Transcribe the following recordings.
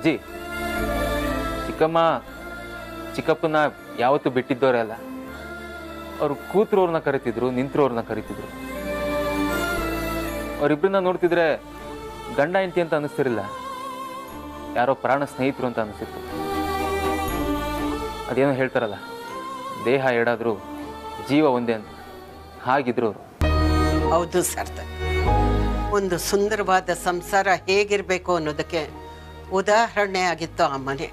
ಅಜ್ಜಿ ಚಿಕ್ಕಮ್ಮ ಚಿಕ್ಕಪ್ಪನ ಯಾವತ್ತೂ ಬಿಟ್ಟಿದ್ದವರೇ ಅಲ್ಲ ಅವರು ಕೂತ್ರವ್ರನ್ನ ಕರಿತಿದ್ರು ನಿಂತ್ರವ್ರನ್ನ ಕರಿತಿದ್ರು ಅವರಿಬ್ಬರನ್ನ ನೋಡ್ತಿದ್ರೆ ಗಂಡ ಹೆಂಡತಿ ಅಂತ ಅನಿಸ್ತಿರಲಿಲ್ಲ ಯಾರೋ ಪ್ರಾಣ ಸ್ನೇಹಿತರು ಅಂತ ಅನಿಸ್ತಿತ್ತು ಅದೇನೋ ಹೇಳ್ತಾರಲ್ಲ ದೇಹ ಎರಡಾದ್ರೂ ಜೀವ ಒಂದೇ ಅಂತ ಹಾಗಿದ್ರು ಅವರು ಹೌದು ಸಾರ್ಥಕ್ ಒಂದು ಸುಂದರವಾದ ಸಂಸಾರ ಹೇಗಿರ್ಬೇಕು ಅನ್ನೋದಕ್ಕೆ ಉದಾಹರಣೆ ಆಗಿತ್ತು ಆ ಮನೆ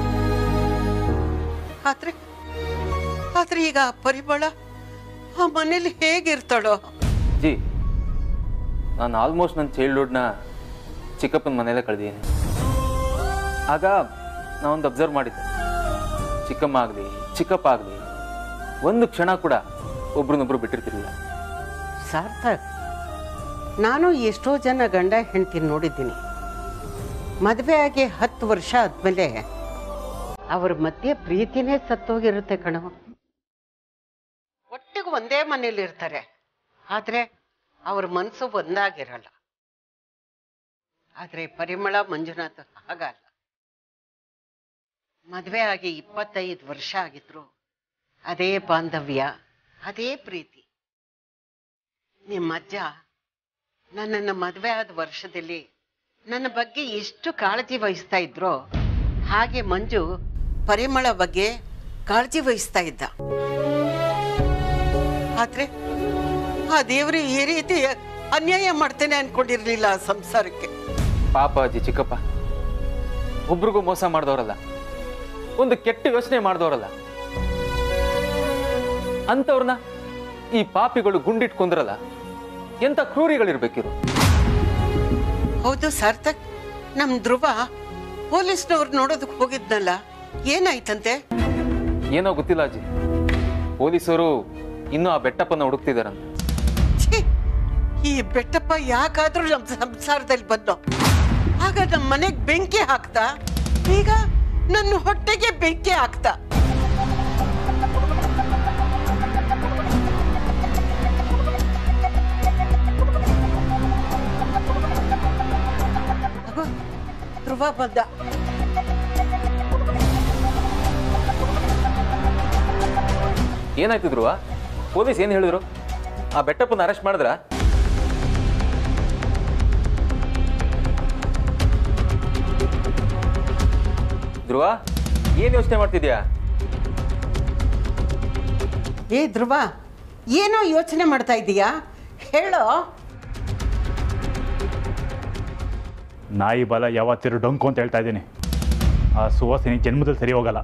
ಆದ್ರೆ ಆದ್ರೆ ಈಗ ಆ ಪರಿಮಳ ಆ ಮನೇಲಿ ಹೇಗಿರ್ತಾಳೋ ಜಿ ನಾನು ಆಲ್ಮೋಸ್ಟ್ ನನ್ನ ಚೈಲ್ಡ್ಹುಡ್ನ ಚಿಕ್ಕಪ್ಪನ ಮನೆಯಲ್ಲೇ ಕಳೆದಿದ್ದೀನಿ ಆಗ ನಾವೊಂದು ಅಬ್ಸರ್ವ್ ಮಾಡಿದ್ದೆ ಚಿಕ್ಕಮ್ಮ ಆಗಲಿ ಚಿಕ್ಕಪ್ಪ ಆಗಲಿ ಒಂದು ಕ್ಷಣ ಕೂಡ ಒಬ್ರನ್ನೊಬ್ರು ಬಿಟ್ಟಿರ್ತಿರ್ಲಿಲ್ಲ ಸಾರ್ಥಕ್ ನಾನು ಎಷ್ಟೋ ಜನ ಗಂಡ ಹೆಂಡತಿ ನೋಡಿದ್ದೀನಿ ಮದುವೆ ಆಗಿ ಹತ್ತು ವರ್ಷ ಆದ್ಮೇಲೆ ಅವ್ರ ಮಧ್ಯೆ ಪ್ರೀತಿನೇ ಸತ್ತೋಗಿರುತ್ತೆ ಕಣೋ ಒಟ್ಟಿಗೆ ಒಂದೇ ಮನೇಲಿ ಇರ್ತಾರೆ ಆದ್ರೆ ಅವ್ರ ಮನಸ್ಸು ಒಂದಾಗಿರಲ್ಲ ಆದ್ರೆ ಪರಿಮಳ ಮಂಜುನಾಥ್ ಹಾಗಲ್ಲ ಮದುವೆ ಆಗಿ ಇಪ್ಪತ್ತೈದು ವರ್ಷ ಆಗಿದ್ರು ಅದೇ ಬಾಂಧವ್ಯ ಅದೇ ಪ್ರೀತಿ ನಿಮ್ಮ ಅಜ್ಜ ನನ್ನನ್ನು ಮದುವೆ ಆದ ವರ್ಷದಲ್ಲಿ ನನ್ನ ಬಗ್ಗೆ ಎಷ್ಟು ಕಾಳಜಿ ವಹಿಸ್ತಾ ಇದ್ರೋ ಹಾಗೆ ಮಂಜು ಪರಿಮಳ ಬಗ್ಗೆ ಕಾಳಜಿ ವಹಿಸ್ತಾ ಇದ್ದ ಆದ್ರೆ ಆ ದೇವರು ಈ ರೀತಿ ಅನ್ಯಾಯ ಮಾಡ್ತೇನೆ ಅನ್ಕೊಂಡಿರ್ಲಿಲ್ಲ ಆ ಸಂಸಾರಕ್ಕೆ ಪಾಪ ಅಜ್ಜಿ ಚಿಕ್ಕಪ್ಪ ಒಬ್ರಿಗೂ ಮೋಸ ಮಾಡಿದವರಲ್ಲ ಒಂದು ಕೆಟ್ಟ ಯೋಚನೆ ಮಾಡಿದವರಲ್ಲ ಅಂಥವ್ರನ್ನ ಈ ಪಾಪಿಗಳು ಗುಂಡಿಟ್ಕೊಂಡ್ರಲ್ಲ ಎಂಥ ಕ್ರೂರಿಗಳಿರ್ಬೇಕಿರು ಹೌದು ಸಾರ್ಥಕ್ ನಮ್ ಧ್ರುವ ಪೊಲೀಸ್ನವ್ರು ನೋಡೋದಕ್ಕೆ ಹೋಗಿದ್ನಲ್ಲ ಏನಾಯ್ತಂತೆ ಏನೋ ಗೊತ್ತಿಲ್ಲ ಅಜ್ಜಿ ಪೊಲೀಸರು ಇನ್ನೂ ಆ ಬೆಟ್ಟಪ್ಪನ ಹುಡುಕ್ತಿದಾರಂತ ಛೀ, ಈ ಬೆಟ್ಟಪ್ಪ ಯಾಕಾದ್ರೂ ನಮ್ಮ ಸಂಸಾರದಲ್ಲಿ ಬಂದೋ ಆಗ ನಮ್ಮ ಮನೆಗೆ ಬೆಂಕಿ ಹಾಕ್ತಾ ಈಗ ನನ್ನ ಹೊಟ್ಟೆಗೆ ಬೆಂಕಿ ಹಾಕ್ತಾ ಅಗೋ, ಧ್ರುವ ಬಂದ ಏನಾಯ್ತು ಧ್ರುವ ಪೊಲೀಸ್ ಏನು ಹೇಳಿದ್ರು ಆ ಬೆಟ್ಟಪ್ಪನ ಅರೆಸ್ಟ್ ಮಾಡಿದ್ರ ಧ್ರುವ ಏನ್ ಯೋಚನೆ ಮಾಡ್ತಿದ್ಯಾ ಏ ಧ್ರುವ ಏನೋ ಯೋಚನೆ ಮಾಡ್ತಾ ಇದ್ದೀಯಾ ಹೇಳೋ ನಾಯಿ ಬಲ ಯಾವತ್ತಿರು ಡೊಂಕು ಅಂತ ಹೇಳ್ತಾ ಇದ್ದೀನಿ ಆ ಸುವಾಸಿನಿ ಜನ್ಮದಲ್ಲಿ ಸರಿ ಹೋಗಲ್ಲ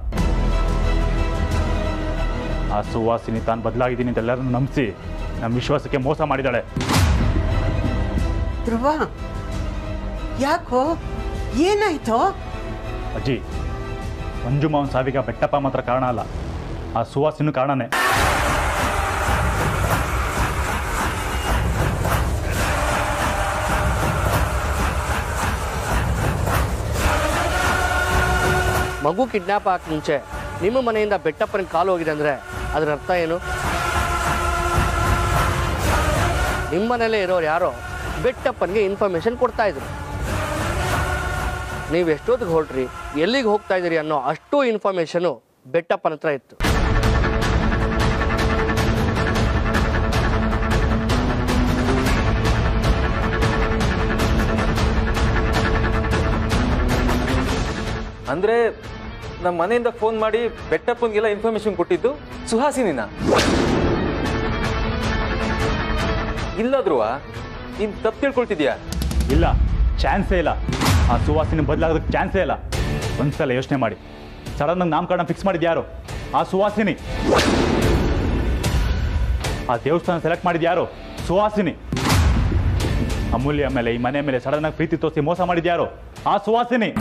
ಆ ಸುವಾಸಿನಿ ತಾನು ಬದಲಾಗಿದ್ದೀನಿ ಅಂತ ಎಲ್ಲರನ್ನು ನಂಬಿಸಿ ನಮ್ಮ ವಿಶ್ವಾಸಕ್ಕೆ ಮೋಸ ಮಾಡಿದ್ದಾಳೆ ಧ್ರುವ ಯಾಕೋ ಏನಾಯ್ತೋ ಅಜ್ಜಿ ಮಂಜು ಮಾವನ ಸಾವಿಗೆ ಆ ಬೆಟ್ಟಪ್ಪ ಮಾತ್ರ ಕಾರಣ ಅಲ್ಲ ಆ ಸುವಾಸಿನೂ ಕಾರಣನೇ ಮಗು ಕಿಡ್ನಾಪ್ ಆಗಕ್ಕೆ ಮುಂಚೆ ನಿಮ್ಮ ಮನೆಯಿಂದ ಬೆಟ್ಟಪ್ಪನ ಕಾಲು ಹೋಗಿದೆ ಅಂದರೆ ಅದರ ಅರ್ಥ ಏನು ನಿಮ್ಮ ಮನೇಲೇ ಇರೋರು ಯಾರೋ ಬೆಟ್ಟಪ್ಪನಿಗೆ ಇನ್ಫಾರ್ಮೇಷನ್ ಕೊಡ್ತಾ ಇದ್ರು ನೀವು ಎಷ್ಟೊತ್ತಿಗೆ ಹೊರಟ್ರಿ ಎಲ್ಲಿಗೆ ಹೋಗ್ತಾ ಇದ್ದೀರಿ ಅನ್ನೋ ಅಷ್ಟು ಇನ್ಫಾರ್ಮೇಷನು ಬೆಟ್ಟಪ್ಪನ ಹತ್ರ ಇತ್ತು ಅಂದ್ರೆ ನಮ್ಮ ಮನೆಯಿಂದ ಫೋನ್ ಮಾಡಿ ಬೆಟ್ಟಪ್ಪನಿಗೆಲ್ಲ ಇನ್ಫಾರ್ಮೇಶನ್ ಕೊಟ್ಟಿದ್ದು ಸುಹಾಸಿನಿನ ಇಲ್ಲ ಧ್ರುವ ನೀನ್ ತಪ್ಪು ತಿಳ್ಕೊಳ್ತಿದ್ಯಾ ಇಲ್ಲ ಚಾನ್ಸೇ ಇಲ್ಲ ಆ ಸುವಾಸಿನಿ ಬದಲಾಗೋದಕ್ಕೆ ಚಾನ್ಸೇ ಇಲ್ಲ ಒಂದ್ಸಲ ಯೋಚನೆ ಮಾಡಿ ಸಡನ್ನಾಗಿ ನಾಮಕರಣ ಫಿಕ್ಸ್ ಮಾಡಿದ್ದು ಯಾರು ಆ ಸುವಾಸಿನಿ ಆ ದೇವಸ್ಥಾನ ಸೆಲೆಕ್ಟ್ ಮಾಡಿದ್ದು ಯಾರು ಸುವಾಸಿನಿ ಅಮೂಲ್ಯ ಮೇಲೆ ಈ ಮನೆ ಮೇಲೆ ಸಡನ್ನಾಗಿ ಪ್ರೀತಿ ತೋರಿಸಿ ಮೋಸ ಮಾಡಿದ್ದು ಯಾರು ಆ ಸುವಾಸಿನಿ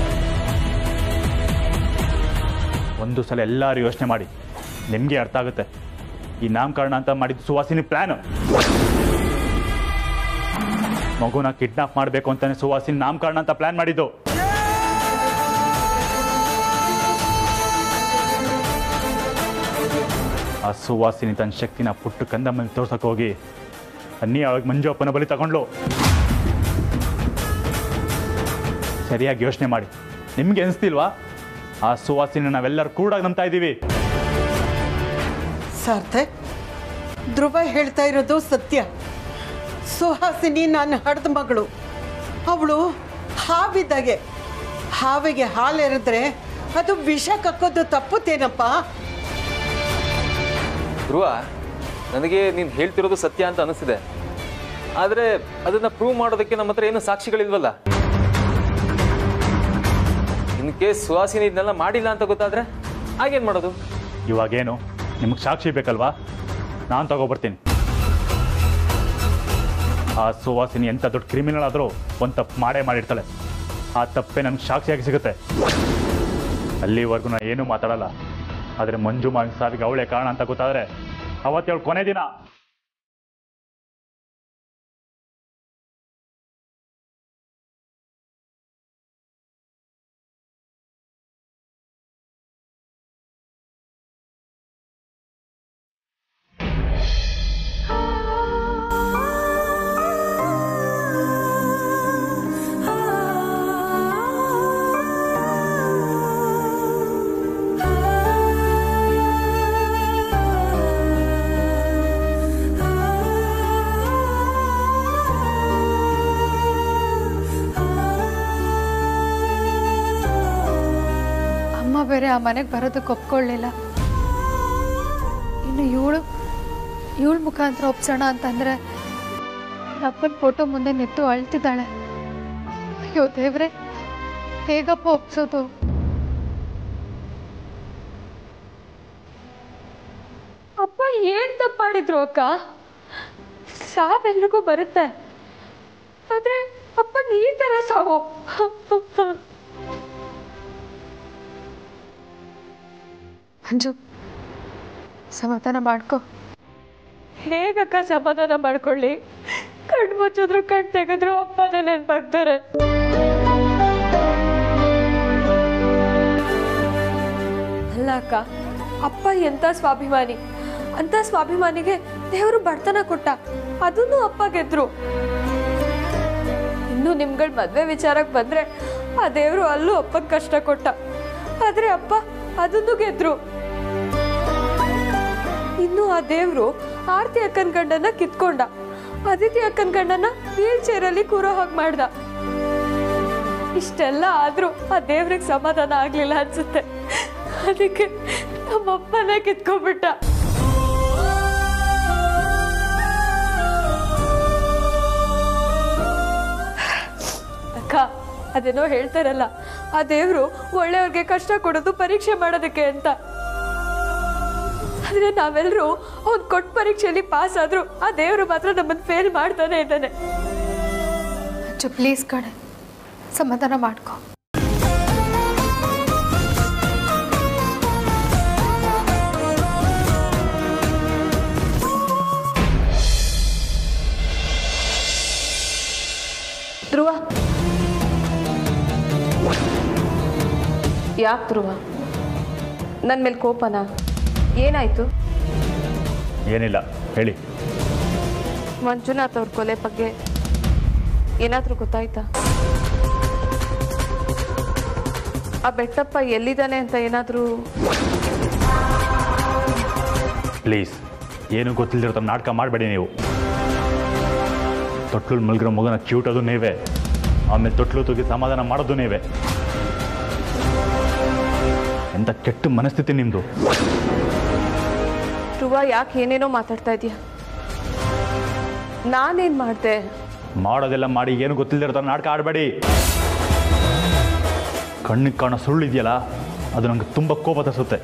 ಒಂದು ಸಲ ಎಲ್ಲರೂ ಯೋಚನೆ ಮಾಡಿ ನಿಮಗೆ ಅರ್ಥ ಆಗುತ್ತೆ ಈ ನಾಮಕರಣ ಅಂತ ಮಾಡಿದ್ದು ಸುವಾಸಿನಿ ಪ್ಲಾನ್ ಮಗುನ ಕಿಡ್ನಾಪ್ ಮಾಡಬೇಕು ಅಂತಾನೆ ಸುವಾಸಿನಿ ನಾಮಕರಣ ಅಂತ ಪ್ಲಾನ್ ಮಾಡಿದ್ದು ಆ ಸುವಾಸಿನಿ ತನ್ನ ಶಕ್ತಿನ ಪುಟ್ಟು ಕಂದ ಮೇಲೆ ತೋರ್ಸಕ್ ಹೋಗಿ ಅನ್ನಿ ಅವಾಗ ಮಂಜು ಅಪ್ಪನ ಬಲಿ ತಗೊಂಡ್ಲು ಸರಿಯಾಗಿ ಯೋಚನೆ ಮಾಡಿ ನಿಮ್ಗೆ ಅನಿಸ್ತಿಲ್ವಾ ಆ ಸುವಾಸಿನ ನಾವೆಲ್ಲರೂ ಕೂಡ ನಂಬ್ತಾ ಇದ್ದೀವಿ ಸಾರ್ಥಕ್ ಧ್ರುವ ಹೇಳ್ತಾ ಇರೋದು ಸತ್ಯ ಸುಹಾಸಿನಿ ನಾನು ಹಡ್ದ ಮಗಳು ಅವಳು ಹಾವಿದ್ದಾಗೆ ಹಾವಿಗೆ ಹಾಲು ಎರೆದ್ರೆ ಅದು ವಿಷ ಕಕ್ಕೋದು ತಪ್ಪುತ್ತೇನಪ್ಪ ಧ್ರುವ ನನಗೆ ನೀನು ಹೇಳ್ತಿರೋದು ಸತ್ಯ ಅಂತ ಅನಿಸ್ತಿದೆ ಆದರೆ ಅದನ್ನ ಪ್ರೂವ್ ಮಾಡೋದಕ್ಕೆ ನಮ್ಮ ಹತ್ರ ಏನು ಸಾಕ್ಷಿಗಳಿಲ್ವಲ್ಲ ಇನ್ ಕೇಸ್ ಸುಹಾಸಿನಿ ಇದನ್ನೆಲ್ಲ ಮಾಡಿಲ್ಲ ಅಂತ ಗೊತ್ತಾದ್ರೆ ಆಗೇನ್ ಮಾಡೋದು ಇವಾಗೇನು ನಿಮಗೆ ಸಾಕ್ಷಿ ಬೇಕಲ್ವಾ ನಾನು ತಗೊಬರ್ತೀನಿ ಆ ಸುವಾಸಿನಿ ಎಂಥ ದೊಡ್ಡ ಕ್ರಿಮಿನಲ್ ಆದರೂ ಒಂದು ತಪ್ಪು ಮಾಡೇ ಮಾಡಿರ್ತಾಳೆ ಆ ತಪ್ಪೇ ನನಗೆ ಸಾಕ್ಷಿಯಾಗಿ ಸಿಗುತ್ತೆ ಅಲ್ಲಿವರೆಗೂ ನಾನು ಏನೂ ಮಾತಾಡಲ್ಲ ಆದರೆ ಮಂಜು ಮಾವಿನ ಸಾವಿಗೆ ಅವಳೇ ಕಾರಣ ಅಂತ ಗೊತ್ತಾದರೆ ಅವತ್ತೇಳು ಕೊನೆ ದಿನ ಅಮ್ಮ ಬೇರೆ ಆ ಮನೆಗೆ ಬರೋದಕ್ಕೆ ಒಪ್ಕೊಳ್ಳಿಲ್ಲ ಇನ್ನು ಇವಳು ಇವಳ ಮುಖಾಂತರ ಒಪ್ಸೋಣ ಅಂತಂದ್ರೆ ಅಪ್ಪನ ಫೋಟೋ ಮುಂದೆ ನಿಂತು ಅಳ್ತಿದ್ದಾಳೆ ಅಯ್ಯೋ ದೇವ್ರೆ ಹೇಗಪ್ಪ ಒಪ್ಸೋದು ಅಪ್ಪ ಏನ್ ತಪ್ಪು ಮಾಡಿದ್ರು ಅಕ್ಕ ಸಾವೆಲ್ರಿಗೂ ಬರುತ್ತೆ ಆದ್ರೆ ಅಪ್ಪ ಈ ತರ ಸಾವು ಮಂಜು ಸಮಾಧಾನ ಮಾಡ್ಕೊ ಹೇಗಕ್ಕ ಸಮಾಧಾನ ಮಾಡ್ಕೊಳ್ಳಿ ಕಣ್ ಮುಚ್ಚಿದ್ರು ಕಣ್ ತೆಗೆದ್ರು ಅಪ್ಪನೇ ನೆನ್ಪಾಗ್ತಾರೆ ಅಲ್ಲ ಅಕ್ಕ ಅಪ್ಪ ಎಂತ ಸ್ವಾಭಿಮಾನಿ ಅಂತ ಸ್ವಾಭಿಮಾನಿಗೆ ದೇವರು ಬಡತನ ಕೊಟ್ಟ ಅದನ್ನು ಅಪ್ಪ ಗೆದ್ರು ಇನ್ನು ನಿಮ್ಗಳ ಮದ್ವೆ ವಿಚಾರಕ್ಕೆ ಬಂದ್ರೆ ಆ ದೇವರು ಅಲ್ಲೂ ಅಪ್ಪಗೆ ಕಷ್ಟ ಕೊಟ್ಟ ಆದ್ರೆ ಅಪ್ಪ ಅದನ್ನು ಗೆದ್ರು ಇನ್ನು ಆ ದೇವ್ರು ಆರ್ತಿ ಅಕ್ಕನ ಗಂಡನ ಕಿತ್ಕೊಂಡ ಅದಿತಿ ಅಕ್ಕನ ಗಂಡನ ವೀಲ್ ಚೇರಲ್ಲಿ ಕೂರೋ ಹಾಗೆ ಮಾಡ್ದ ಇಷ್ಟೆಲ್ಲ ಆದ್ರೂ ಆ ದೇವ್ರಿಗೆ ಸಮಾಧಾನ ಆಗ್ಲಿಲ್ಲ ಅನ್ಸುತ್ತೆ ಅದಕ್ಕೆ ನಮ್ಮಪ್ಪನೇ ಕಿತ್ಕೊಂಡ್ಬಿಟ್ಟ ಅಕ್ಕ ಅದೇನೋ ಹೇಳ್ತಾರಲ್ಲ ಆ ದೇವ್ರು ಒಳ್ಳೆಯವ್ರಿಗೆ ಕಷ್ಟ ಕೊಡೋದು ಪರೀಕ್ಷೆ ಮಾಡೋದಕ್ಕೆ ಅಂತ ಆದ್ರೆ ನಾವೆಲ್ಲರೂ ಅವ್ನು ಕೊಟ್ಟ ಪರೀಕ್ಷೆಯಲ್ಲಿ ಪಾಸ್ ಆದ್ರೂ ಆ ದೇವರು ಮಾತ್ರ ನಮ್ಮನ್ನು ಫೇಲ್ ಮಾಡ್ತಾನೆ ಇದ್ದಾನೆ ಮಂಜು ಪ್ಲೀಸ್ ಕಣೆ ಸಮಾಧಾನ ಮಾಡ್ಕೊ ಧ್ರುವ ಯಾಕೆ ಧ್ರುವ ನನ್ನ ಮೇಲೆ ಕೋಪನಾ ಏನಾಯ್ತು ಏನಿಲ್ಲ ಹೇಳಿ ಮಂಜುನಾಥ್ ಅವ್ರ ಕೊಲೆ ಬಗ್ಗೆ ಏನಾದರೂ ಗೊತ್ತಾಯ್ತಾ ಆ ಬೆಟ್ಟಪ್ಪ ಎಲ್ಲಿದ್ದಾನೆ ಅಂತ ಏನಾದರೂ ಪ್ಲೀಸ್ ಏನು ಗೊತ್ತಿಲ್ಲದಿರೋ ಥರ ನಾಟಕ ಮಾಡಬೇಡಿ ನೀವು ತೊಟ್ಲು ಮಲ್ಗಿರೋ ಮಗನ ಕ್ಯೂಟೋದು ನೀವೇ ಆಮೇಲೆ ತೊಟ್ಲು ತೂಗಿ ಸಮಾಧಾನ ಮಾಡೋದು ನೀವೇ ಎಂಥ ಕೆಟ್ಟ ಮನಸ್ಥಿತಿ ನಿಮ್ಮದು ಧ್ರುವ ಯಾಕೆ ಏನೇನೋ ಮಾತಾಡ್ತಾ ಇದೀಯ ನಾನೇನು ಮಾಡಿದೆ ಮಾಡೋದೆಲ್ಲ ಮಾಡಿ ಏನು ಗೊತ್ತಿಲ್ಲದಿರೋ ಥರ ನಾಟಕ ಆಡಬೇಡಿ ಕಣ್ಣಿಗೆ ಕಾಣೋ ಸುಳ್ಳು ಇದೆಯಲ್ಲ ಅದು ನಂಗೆ ತುಂಬ ಕೋಪ ತರಿಸುತ್ತೆ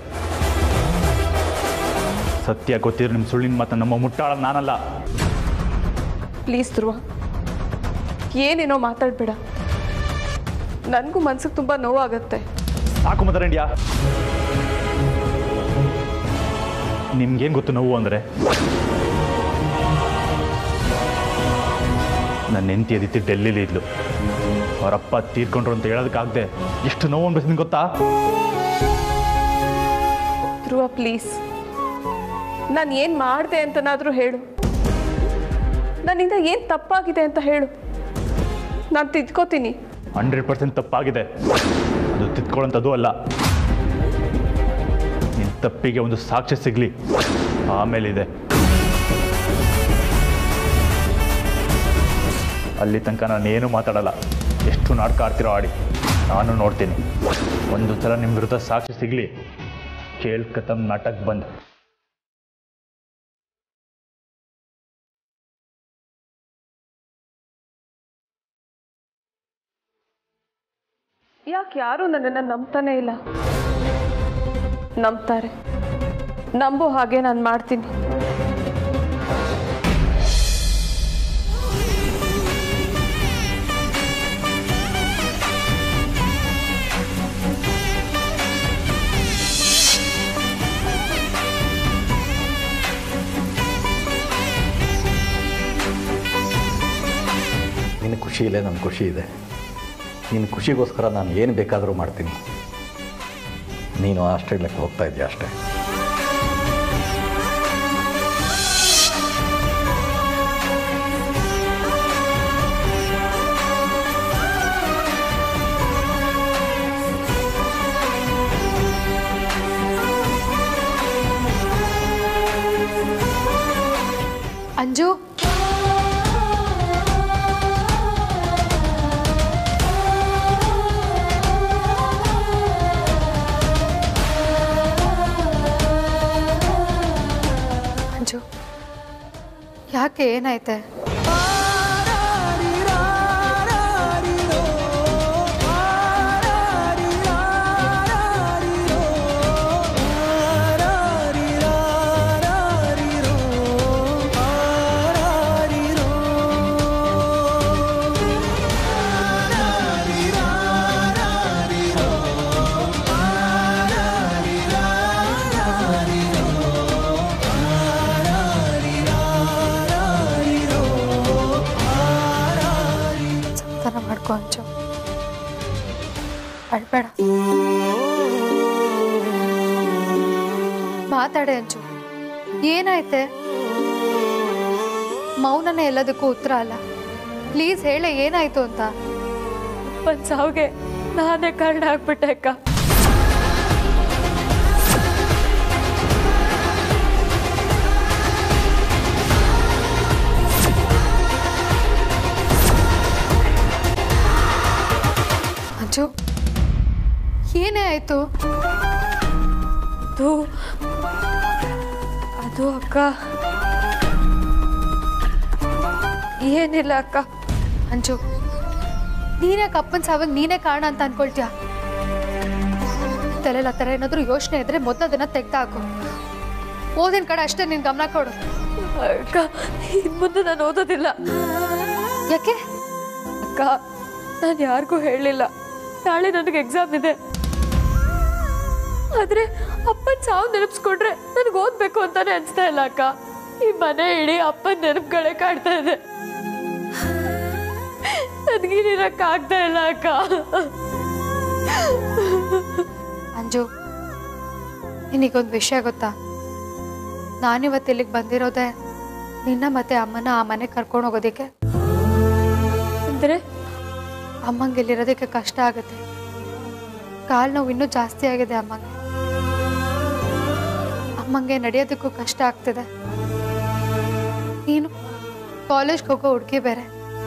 ಸತ್ಯ ಗೊತ್ತಿರೋ ನಿಮ್ಮ ಸುಳ್ಳಿನ ಮಾತ್ರ ನಮ್ಮ ಮುಟ್ಟಾಳ ನಾನಲ್ಲ ಪ್ಲೀಸ್ ಧ್ರುವ ಏನೇನೋ ಮಾತಾಡ್ಬೇಡ ನನಗೂ ಮನ್ಸಿಗೆ ತುಂಬ ನೋವಾಗತ್ತೆ ಸಾಕು ಮದರಂಡ್ಯ ನಿಮ್ಗೇನು ಗೊತ್ತು ನೋವು ಅಂದರೆ ನನ್ನ ಹೆಂಡತಿ ಅದಿತಿ ಡೆಲ್ಲಿಲಿ ಇದ್ಲು ಅವರಪ್ಪ ತೀರ್ಕೊಂಡ್ರು ಅಂತ ಹೇಳೋದಕ್ಕಾಗದೆ ಎಷ್ಟು ನೋವು ಅನ್ಬೇಕು ಗೊತ್ತಾ ಧ್ರುವ ಪ್ಲೀಸ್ ನಾನು ಏನು ಮಾಡಿದೆ ಅಂತನಾದರೂ ಹೇಳು ನನ್ನಿಂದ ಏನು ತಪ್ಪಾಗಿದೆ ಅಂತ ಹೇಳು ನಾನು ತಿದ್ಕೋತೀನಿ ಹಂಡ್ರೆಡ್ ಪರ್ಸೆಂಟ್ ತಪ್ಪಾಗಿದೆ ಅದು ತಿತ್ಕೊಳ್ಳೋಂಥದ್ದು ಅಲ್ಲ ನಿನ್ನ ತಪ್ಪಿಗೆ ಒಂದು ಸಾಕ್ಷ್ಯ ಸಿಗಲಿ ಆಮೇಲಿದೆ ಅಲ್ಲಿ ತನಕ ನಾನು ಏನು ಮಾತಾಡಲ್ಲ ಎಷ್ಟು ನಾಟಕ ಆಡ್ತಿರೋ ಆಡಿ ನಾನು ನೋಡ್ತೀನಿ ಒಂದು ಸಲ ನಿಮ್ಮ ವಿರುದ್ಧ ಸಾಕ್ಷಿ ಸಿಗಲಿ ಕೇಳ್ ಕತಮ್ ನಾಟಕ್ ಬಂದ್ ಯಾಕೆ ಯಾರೂ ನನ್ನನ್ನು ನಂಬ್ತಾನೆ ಇಲ್ಲ ನಂಬ್ತಾರೆ ನಂಬೋ ಹಾಗೆ ನಾನು ಮಾಡ್ತೀನಿ ನಿನ್ನ ಖುಷಿ ಇದೆ ನನ್ನ ಖುಷಿ ಇದೆ ನಿನ್ನ ಖುಷಿಗೋಸ್ಕರ ನಾನು ಏನು ಬೇಕಾದರೂ ಮಾಡ್ತೀನಿ ನೀನು ಆಸ್ಟ್ರೇಲಿಯಾಕ್ಕೆ ಹೋಗ್ತಾ ಇದೆಯಾ ಅಷ್ಟೇ ಅಂಜು ಅಂಜು ಯಾಕೆ ಏನಾಯ್ತೆ ಸಮಾಧಾನ ಮಾಡ್ಕೊ ಅಂಜು ಅಳ್ಬೇಡ ಮಾತಾಡೆ ಅಂಜು ಏನಾಯ್ತೆ ಮೌನನೇ ಎಲ್ಲದಕ್ಕೂ ಉತ್ತರ ಅಲ್ಲ ಪ್ಲೀಸ್ ಹೇಳೆ ಏನಾಯ್ತು ಅಂತ ಅಪ್ಪನ ಸಾವಿಗೆ ನಾನೇ ಕಾರಣ ಆಗ್ಬಿಟ್ಟೆ ಅಕ್ಕ ಅಂಜು ಏನೇ ಆಯ್ತು ಅದು ಅದು ಅಕ್ಕ ಏನಿಲ್ಲ ಅಕ್ಕ ಅಂಜು ನೀನೇ ಕಪ್ಪನ್ ಸಾವಿಗೆ ನೀನೇ ಕಾರಣ ಅಂತ ಅನ್ಕೊಳ್ತೀಯ ತಲೆಲ್ಲ ಆ ಥರ ಏನಾದರೂ ಯೋಚನೆ ಇದ್ರೆ ಮೊದಲು ಅದನ್ನ ತೆಗ್ದಾಕು ಓದಿನ ಕಡೆ ಅಷ್ಟೇ ನೀನು ಗಮನ ಕೊಡು ಅಕ್ಕ ಇನ್ ಮುಂದೆ ನಾನು ಓದೋದಿಲ್ಲ ಯಾಕೆ ಅಕ್ಕ ನಾನು ಯಾರಿಗೂ ಹೇಳಲಿಲ್ಲ ನಾಳೆ ನನಗೆ ಎಕ್ಸಾಮ್ ಇದೆ ಆದ್ರೆ ಅಪ್ಪನ ಸಾವು ನೆನಪಿಸ್ಕೊಂಡ್ರೆ ನನಗೆ ಓದ್ಬೇಕು ಅಂತಾನೆ ಅನ್ಸ್ತಾ ಇಲ್ಲ ಅಕ್ಕ ಈ ಮನೆ ಇಡೀ ಅಪ್ಪನ ನೆನಪುಗಳೇ ಕಾಡ್ತಾ ಇದೆ ನನಗೇನಿರಕ್ಕೆ ಆಗ್ತಾ ಇಲ್ಲ ಅಕ್ಕ ಅಂಜು ನಿನಗೊಂದು ವಿಷಯ ಗೊತ್ತಾ ನಾನಿವತ್ತು ಇಲ್ಲಿಗೆ ಬಂದಿರೋದೆ ನಿನ್ನ ಮತ್ತೆ ಅಮ್ಮನ ಆ ಮನೆಗೆ ಕರ್ಕೊಂಡು ಹೋಗೋದಕ್ಕೆ ಅಂದ್ರೆ ಅಮ್ಮಂಗೆ ಇಲ್ಲಿರೋದಕ್ಕೆ ಕಷ್ಟ ಆಗುತ್ತೆ ಕಾಲು ನೋವು ಇನ್ನೂ ಜಾಸ್ತಿ ಆಗಿದೆ ಅಮ್ಮಂಗೆ ಅಮ್ಮಂಗೆ ನಡೆಯೋದಕ್ಕೂ ಕಷ್ಟ ಆಗ್ತಿದೆ ನೀನು ಕಾಲೇಜ್ಗೆ ಹೋಗೋ ಹುಡುಗಿ ಬೇರೆ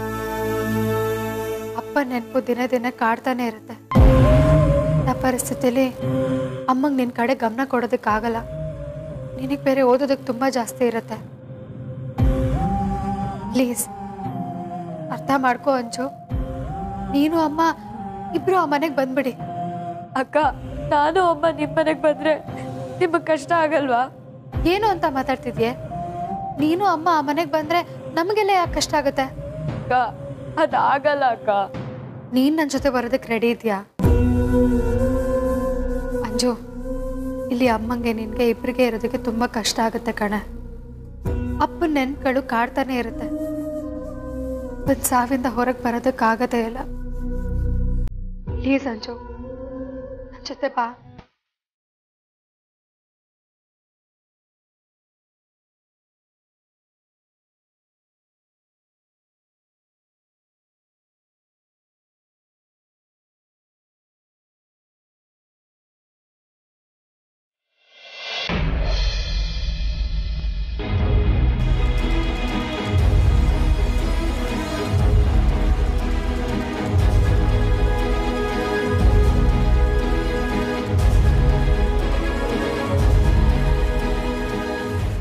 ಅಪ್ಪ ನೆನಪು ದಿನ ದಿನ ಕಾಡ್ತಾನೆ ಇರುತ್ತೆ ಆ ಪರಿಸ್ಥಿತಿಲಿ ಅಮ್ಮಂಗೆ ನಿನ್ನ ಕಡೆ ಗಮನ ಕೊಡೋದಕ್ಕಾಗಲ್ಲ ನಿನಗೆ ಬೇರೆ ಓದೋದಕ್ಕೆ ತುಂಬ ಜಾಸ್ತಿ ಇರುತ್ತೆ ಪ್ಲೀಸ್ ಅರ್ಥ ಮಾಡ್ಕೋ ಅಂಜು ನೀನು ಅಮ್ಮ ಇಬ್ರು ಆ ಮನೆಗೆ ಬಂದ್ಬಿಡಿ ಅಕ್ಕ ನಾನು ಅಮ್ಮ ನಿಮ್ಮ ಮನೆಗೆ ಬಂದ್ರೆ ನಿಮಗೆ ಕಷ್ಟ ಆಗಲ್ವಾ ಏನು ಅಂತ ಮಾತಾಡ್ತಿದ್ಯೆ ನೀನು ಅಮ್ಮ ಆ ಮನೆಗೆ ಬಂದ್ರೆ ನಮಗೆಲ್ಲ ಯಾಕೆ ಕಷ್ಟ ಆಗುತ್ತೆ ಅಕ್ಕ ಅದಾಗಲ್ಲ ಅಕ್ಕ ನೀನ್ ನನ್ನ ಜೊತೆ ಬರೋದಕ್ಕೆ ರೆಡಿ ಇದೆಯಾ ಅಂಜು ಇಲ್ಲಿ ಅಮ್ಮಂಗೆ ನಿನ್ಗೆ ಇಬ್ಬರಿಗೆ ಇರೋದಕ್ಕೆ ತುಂಬಾ ಕಷ್ಟ ಆಗುತ್ತೆ ಕಣೆ ಅಪ್ಪನ ನೆನ್ಪುಗಳು ಕಾಡ್ತಾನೆ ಇರುತ್ತೆ ಒಂದ್ ಸಾವಿಂದ ಹೊರಗೆ ಬರೋದಕ್ಕಾಗದೇ ಇಲ್ಲ ಪ್ಲೀಸ್ ಅಂಜು ನನ್ನ ಜೊತೆ ಬಾ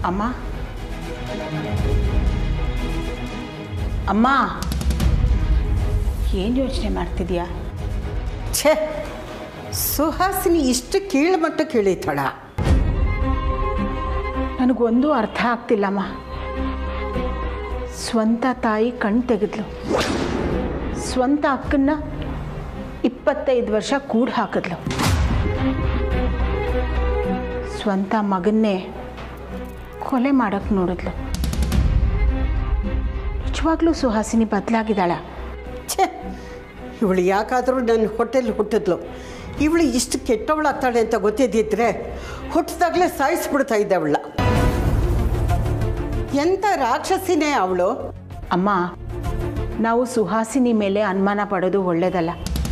ಅಮ್ಮ ಅಮ್ಮ ಏನು ಯೋಚನೆ ಮಾಡ್ತಿದ್ಯಾ ಛೇ ಸುಹಾಸಿನಿ ಇಷ್ಟು ಕೀಳ್ಮಟ್ಟಕ್ಕೆ ಇಳಿತಾಳ ನನಗೊಂದು ಅರ್ಥ ಆಗ್ತಿಲ್ಲಮ್ಮ ಸ್ವಂತ ತಾಯಿ ಕಣ್ ತೆಗೆದ್ಲು ಸ್ವಂತ ಅಕ್ಕನ್ನ ಇಪ್ಪತ್ತೈದು ವರ್ಷ ಕೂಡ್ ಹಾಕಿದ್ಲು ಸ್ವಂತ ಮಗನ್ನೇ ಕೊಲೆ ಮಾಡಕ್ಕೆ ನೋಡಿದ್ಲು ನಿಜವಾಗ್ಲೂ ಸುಹಾಸಿನಿ ಬದಲಾಗಿದ್ದಾಳ ಛೇ ಇವಳು ಯಾಕಾದರೂ ನನ್ನ ಹೊಟ್ಟೆಲಿ ಹುಟ್ಟಿದ್ಲು ಇವಳು ಇಷ್ಟು ಕೆಟ್ಟವಳಾಗ್ತಾಳೆ ಅಂತ ಗೊತ್ತಿದ್ದಿದ್ರೆ ಹುಟ್ಟಿದಾಗಲೇ ಸಾಯಿಸ್ಬಿಡ್ತಾ ಇದ್ದೆ ಅವಳ ಎಂಥ ರಾಕ್ಷಸಿನೇ ಅವಳು ಅಮ್ಮ ನಾವು ಸುಹಾಸಿನಿ ಮೇಲೆ ಅನುಮಾನ ಪಡೋದು ಒಳ್ಳೇದಲ್ಲ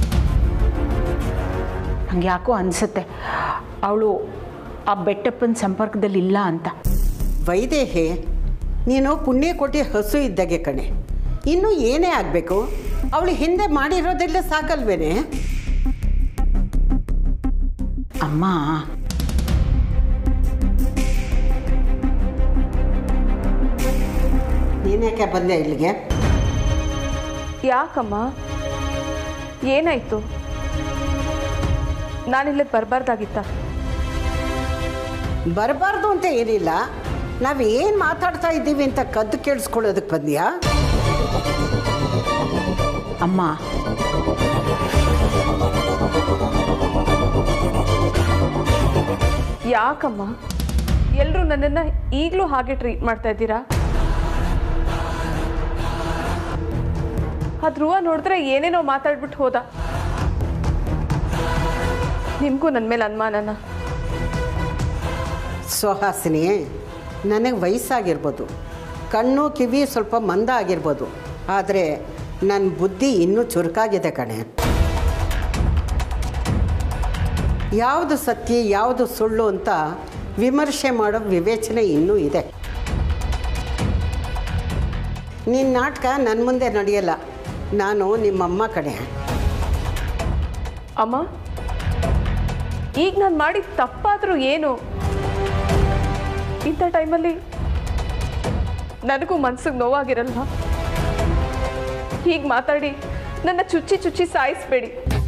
ನಂಗೆ ಯಾಕೋ ಅನಿಸುತ್ತೆ ಅವಳು ಆ ಬೆಟ್ಟಪ್ಪನ ಸಂಪರ್ಕದಲ್ಲಿ ಇಲ್ಲ ಅಂತ ವೈದೇಹಿ ನೀನು ಪುಣ್ಯಕೋಟಿ ಹಸು ಇದ್ದಾಗೆ ಕಣೆ ಇನ್ನು ಏನೇ ಆಗಬೇಕು ಅವಳು ಹಿಂದೆ ಮಾಡಿರೋದೆಲ್ಲ ಸಾಕಲ್ವೇನೆ ಅಮ್ಮ ನೀನ್ಯಾಕೆ ಬಂದೆ ಇಲ್ಲಿಗೆ ಯಾಕಮ್ಮ ಏನಾಯ್ತು ನಾನಿಲ್ಲಿ ಬರಬಾರ್ದಾಗಿತ್ತ ಬರಬಾರ್ದು ಅಂತ ಏನಿಲ್ಲ ನಾವು ಏನು ಮಾತಾಡ್ತಾ ಇದ್ದೀವಿ ಅಂತ ಕದ್ದು ಕೇಳಿಸ್ಕೊಳ್ಳೋದಕ್ಕೆ ಬಂದ್ಯಾ ಅಮ್ಮ ಯಾಕಮ್ಮ ಎಲ್ಲರೂ ನನ್ನನ್ನು ಈಗಲೂ ಹಾಗೆ ಟ್ರೀಟ್ ಮಾಡ್ತಾ ಇದ್ದೀರಾ ಆ ಧ್ರುವ ನೋಡಿದ್ರೆ ಏನೇನೋ ಮಾತಾಡ್ಬಿಟ್ಟು ಹೋದ ನಿಮಗೂ ನನ್ನ ಮೇಲೆ ಅನುಮಾನನ ಸುಹಾಸಿನಿ ನನಗೆ ವಯಸ್ಸಾಗಿರ್ಬೋದು ಕಣ್ಣು ಕಿವಿ ಸ್ವಲ್ಪ ಮಂದ ಆಗಿರ್ಬೋದು ಆದರೆ ನನ್ನ ಬುದ್ಧಿ ಇನ್ನೂ ಚುರುಕಾಗಿದೆ ಕಣೆ ಯಾವುದು ಸತ್ಯ ಯಾವುದು ಸುಳ್ಳು ಅಂತ ವಿಮರ್ಶೆ ಮಾಡೋ ವಿವೇಚನೆ ಇನ್ನೂ ಇದೆ ನಿನ್ನ ನಾಟಕ ನನ್ನ ಮುಂದೆ ನಡೆಯಲ್ಲ ನಾನು ನಿಮ್ಮಮ್ಮ ಕಣೆ ಅಮ್ಮ ಈಗ ನಾನು ಮಾಡಿದ ತಪ್ಪಾದರೂ ಏನು ಇಂಥ ಟೈಮಲ್ಲಿ ನನಗೂ ಮನ್ಸಿಗೆ ನೋವಾಗಿರಲ್ವಾ ಹೀಗೆ ಮಾತಾಡಿ ನನ್ನ ಚುಚ್ಚಿ ಚುಚ್ಚಿ ಸಾಯಿಸ್ಬೇಡಿ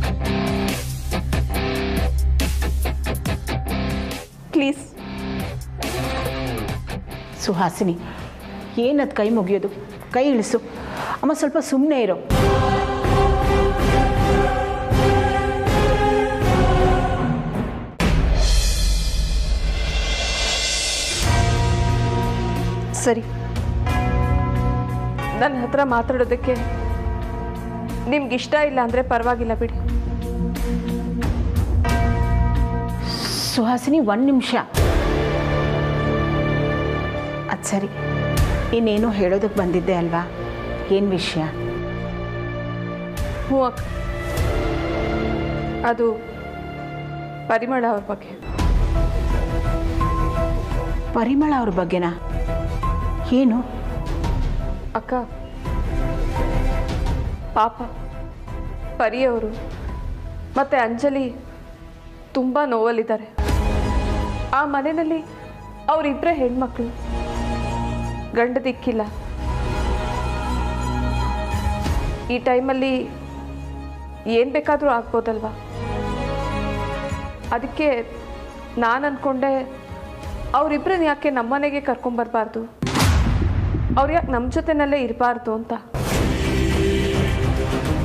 ಪ್ಲೀಸ್ ಸುಹಾಸಿನಿ ಏನದು ಕೈ ಮುಗಿಯೋದು ಕೈ ಇಳಿಸು ಅಮ್ಮ ಸ್ವಲ್ಪ ಸುಮ್ಮನೆ ಇರೋ ಸರಿ ನನ್ನ ಹತ್ರ ಮಾತಾಡೋದಕ್ಕೆ ನಿಮ್ಗೆ ಇಷ್ಟ ಇಲ್ಲ ಅಂದರೆ ಪರವಾಗಿಲ್ಲ ಬಿಡಿ ಸುಹಾಸಿನಿ ಒಂದು ನಿಮಿಷ ಅದು ಸರಿ ಇನ್ನೇನೋ ಹೇಳೋದಕ್ಕೆ ಬಂದಿದ್ದೆ ಅಲ್ವಾ ಏನು ವಿಷಯ ಹ್ಞೂ ಅಕ್ಕ ಅದು ಪರಿಮಳ ಅವ್ರ ಬಗ್ಗೆ ಪರಿಮಳ ಅವ್ರ ಬಗ್ಗೆನಾ ಏನು ಅಕ್ಕ ಪಾಪ ಪರಿಯವರು ಮತ್ತು ಅಂಜಲಿ ತುಂಬ ನೋವಲ್ಲಿದ್ದಾರೆ ಆ ಮನೆಯಲ್ಲಿ ಅವರಿಬ್ಬರೇ ಹೆಣ್ಮಕ್ಳು ಗಂಡ ದಿಕ್ಕಿಲ್ಲ ಈ ಟೈಮಲ್ಲಿ ಏನು ಬೇಕಾದರೂ ಆಗ್ಬೋದಲ್ವಾ ಅದಕ್ಕೆ ನಾನು ಅಂದ್ಕೊಂಡೆ ಅವರಿಬ್ಬರನ್ನ ಯಾಕೆ ನಮ್ಮನೆಗೆ ಕರ್ಕೊಂಬರ್ಬಾರ್ದು ಅವ್ರು ಯಾಕೆ ನಮ್ಮ ಜೊತೆನಲ್ಲೇ ಇರಬಾರ್ದು ಅಂತ